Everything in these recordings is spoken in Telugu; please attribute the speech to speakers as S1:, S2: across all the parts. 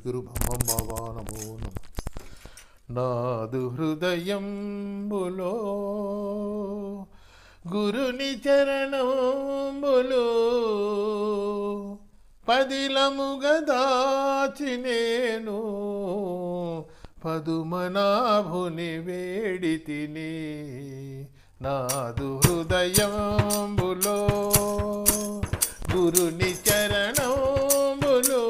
S1: సద్గురు బ్రహ్మం బాబా నమో నమ నాదు హృదయంబులో గురుని చరణంబులో పదిలముగా దాచి నేను పదుమనాభుని వేడి తిని నాదు హృదయంబులో గురుని చరణంబులో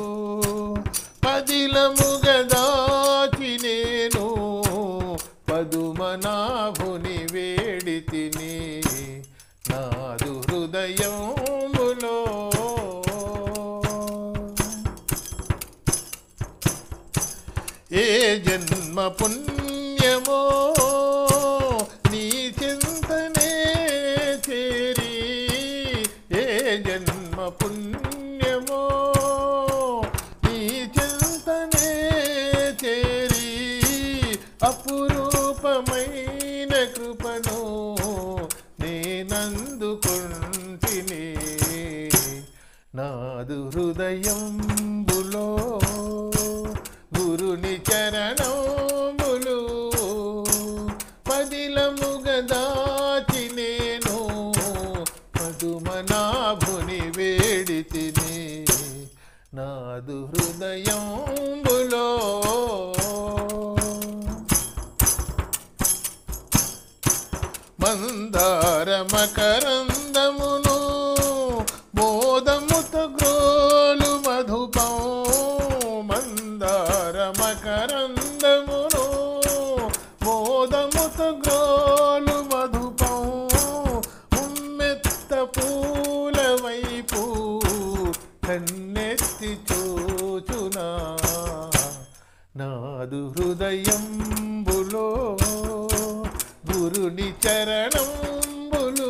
S1: పదిలముగా దాచి నేను పదుమనాభుని వేడి తిని నాదు హృదయంబులో ఏ జన్మ పుణ్యమో నీ చింతనే చేరి ఏ జన్మ పుణ్యమో నీ చింతనే చేరి అపురూపమైన కృపను నేనందుకుంటిని నాదు హృదయంబులో గురుని చరణములు పదిలముగ దాచి నేను పదుమనాభుని వేడి తిని నాదు హృదయంబులో మందార మకరందమును మోదముత గ్రోలు మధుపం మందార మకరందమును మోదముత గ్రోలు మధుపం ఉమ్మెత్త పూల వైపు కన్నెత్తి చూచునా నాదు హృదయంబులో గురుని చరణంబులు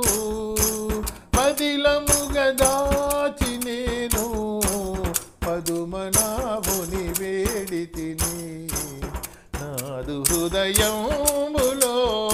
S1: పదిలముగ దాచి నేను పదుమనాభుని వేడి తిని నాదు హృదయంబులో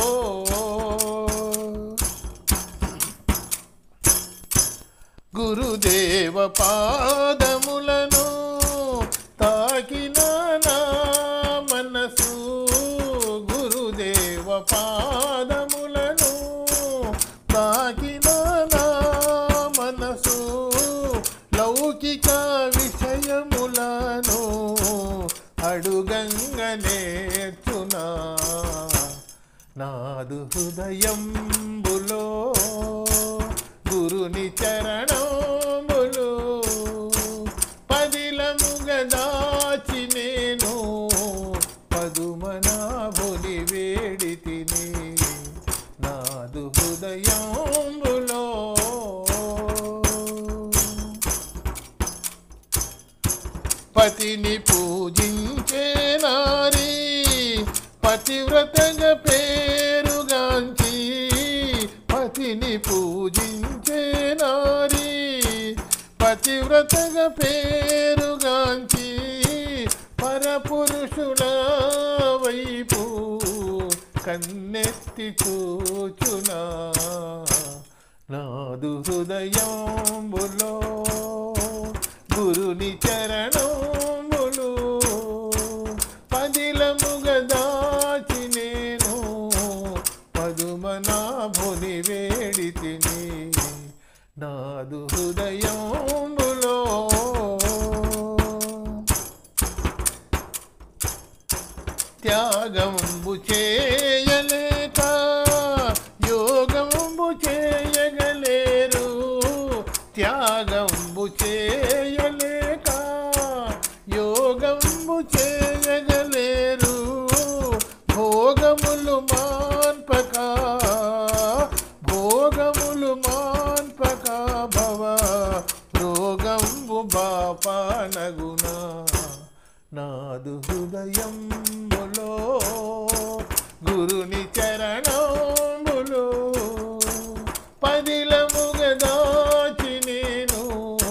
S1: గురుదేవ పాదములను తాకిన నా మనసు గురుదేవ పాదములను తాకిన నా మనసు లౌకిక విషయములను అడుగంగ నేర్చునా నాదు హృదయంబులో గురుని చరణములు పదిలముగ దాచి నేను పదుమనాభుని వేడి తిని నాదు హృదయంబులో పతిని పూజించే నారీ పతివ్రతగ పేరుగాంచి పతిని పూజించే నారీ పతివ్రతగ పేరుగాంచి పరపురుషుల వైపు కన్నెత్తి చూచునా నాదు హృదయంబులో గురుని చరణములు పదిలముగ దాచి నేను పదుమనాభుని వేడి తిని నాదు హృదయంబులో త్యాగంబు చేయలేక యోగంబు చేయగలేరు త్యాగంబు చేయలేక యోగంబు చేయగలేరు భోగములు మాన్పక భోగములు మాన్పక భవ రోగంబు బాపానగునా నాదు హృదయంబులో గురుని చరణంబులో పదిలముగ దాచి నేను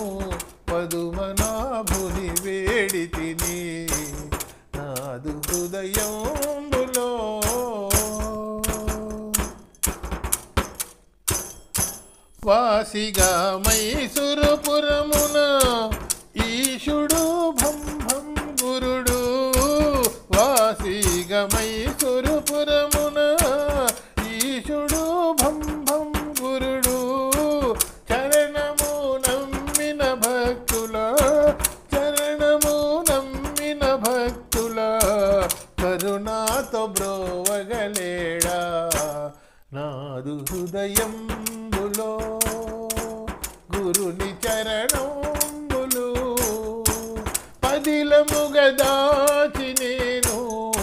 S1: పదుమనాభుని వేడి తిని నాదు హృదయంబులో వాసిగా మైసూరుపురమున ఈశుడు భంభం గురుడు వాసిగమై సురుపురమున ఈశుడు భం భం గురుడు చరణము నమ్మిన భక్తుల చరణము నమ్మిన భక్తుల కరుణాతో బ్రోవగలేడా నాదు హృదయంబులో గురుని చరణంబులు పదిలముగ దాచి నేను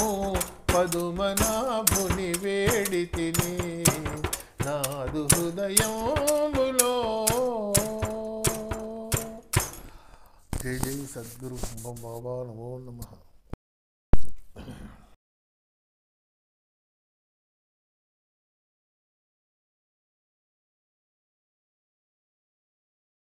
S1: పదుమనాభుని వేడి తిని నాదు హృదయంబులో జై జై సద్గురు బాబా నమో నమః